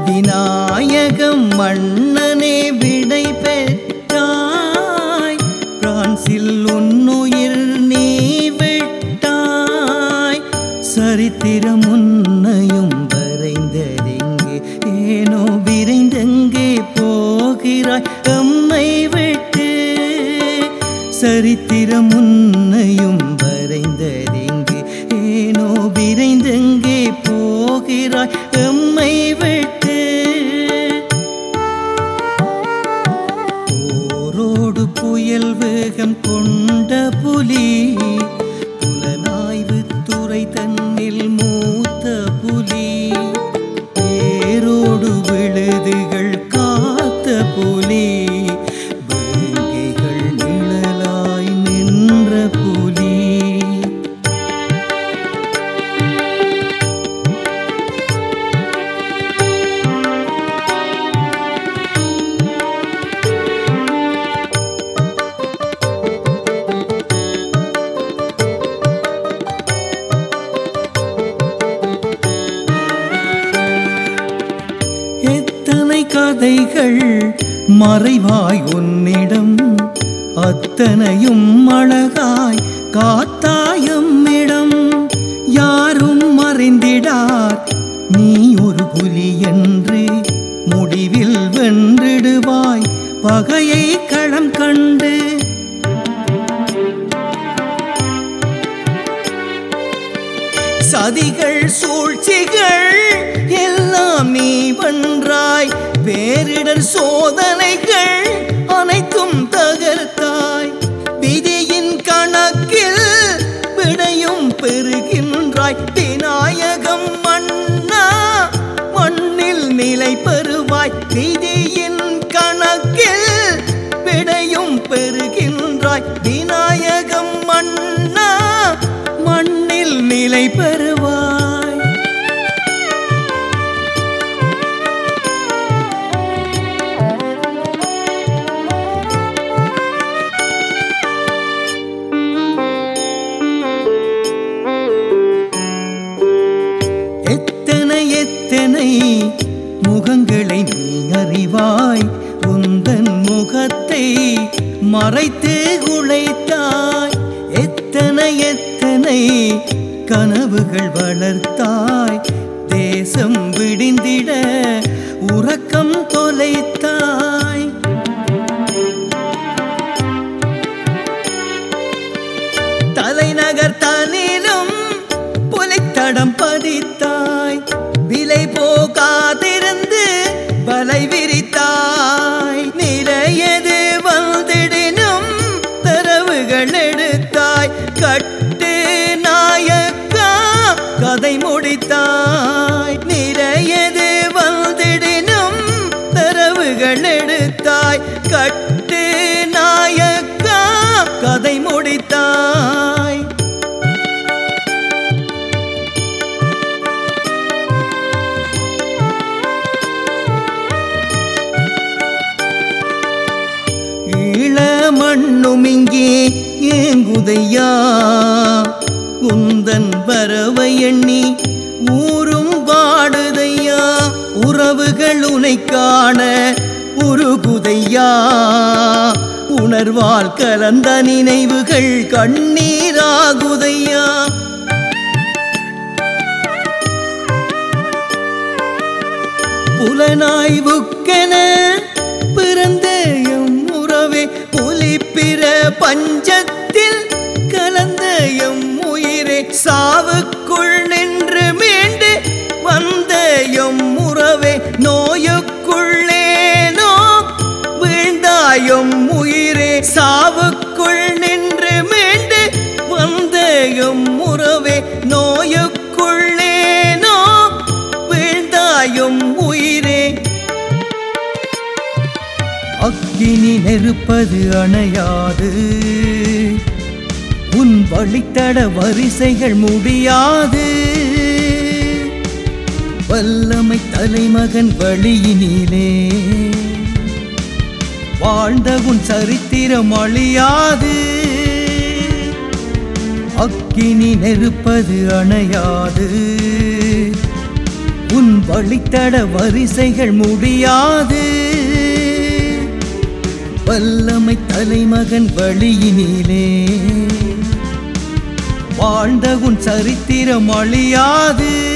விநாயகம் மன்னனே விடை பெற்றாய் பிரான்சில் உன்னுயிர் நீ விட்டாய் சரித்திரம் உன்னையும் வரைந்ததெங்கே ஏனோ விரைந்தெங்கே போகிறாய் எம்மை விட்டு சரித்திரம் உன்னையும் வரைந்ததெங்கே ஏனோ விரைந்தெங்கே போகிறாய் எம்மை விட்டு போரோடு புயல் வேகம் கொண்ட புலி புலனாய்வு துறை தன்னில் மூத்த புலி வேரோடு விழுதுகள் காத்த புலி வேங்கைகள் நிழலாய் நின்ற புலி எத்தனை கதைகள் மறைவாய் உன்னிடம் அத்தனையும் அழகாய் காத்தாயம்மிடம் யாரும் மறைந்திடார் நீ ஒரு புலி என்று முடிவில் வென்றிடுவாய் பகையை களம் கண்டு சதிகள் சூழ்ச்சிகள் எல்லாம் நீ வென்றாய் பேரிடர் சோதனைகள் அனைத்தும் தகர்த்தாய் விதியின் கணக்கில் விடையும் பெறுகின்றாய் விநாயகம் மன்னா மண்ணில் நிலை பெறுவாய் விதியின் கணக்கில் விடையும் பெறுகின்றாய் விநாயகம் மன்னா மண்ணில் நிலை பெறுவாய் எத்தனை எத்தனை முகங்களை நீ அறிவாய் உந்தன் முகத்தை மறைத்து உழைத்தாய் எத்தனை எத்தனை கனவுகள் வளர்த்தாய் தேசம் விடிந்திட உறக்கம் தொலைத்தாய் தலைநகர் தனிலும் புலித்தடம் பதித்தாய் விலை போகாதிருந்து வலை விரித்தாய் நிலையது வந்திடினும் தரவுகள் எடுத்தாய் கட்டு நாயக்கா கதை முடித்தாய் நிலையது வந்திடினும் தரவுகள் எடுத்தாய் கட்டு நாயக்கா கதை முடித்தாய் ஈழ மண்ணும் இங்கே ஏங்குதையா குந்தன் வரவை எண்ணி ஊரும் வாடுதையா உறவுகள் உனை காண உருகுதையா உணர்வால் கலந்த நினைவுகள் கண்ணீராகுதையா புலனாய்வுக்கென பிறந்த எம் உறவே புலிப்பிற பஞ்சத்தில் கலந்த எம் உயிரே சாவுக்குள் நின்று மீண்டு வந்த எம் உறவே நோயுக்குள்ளேனோ வீழ்ந்தாயும் உயிரே சாவுக்குள் நின்று மீண்டு வந்த எம் உறவே நோயுக்குள்ளேனோ வீழ்ந்தாயும் உயிரே அக்கினி நெருப்பது அணையாது உன் வழித்தட வரிசைகள் முடியாது வல்லமை தலைமகன் வழியினிலே வாழ்ந்த உன் சரித்திரம் அழியாது அக்கினி நெருப்பது அணையாது உன் வழித்தட வரிசைகள் முடியாது வல்லமை தலைமகன் வழியினிலே வாழ்ந்த உன் சரித்திரம் அழியாது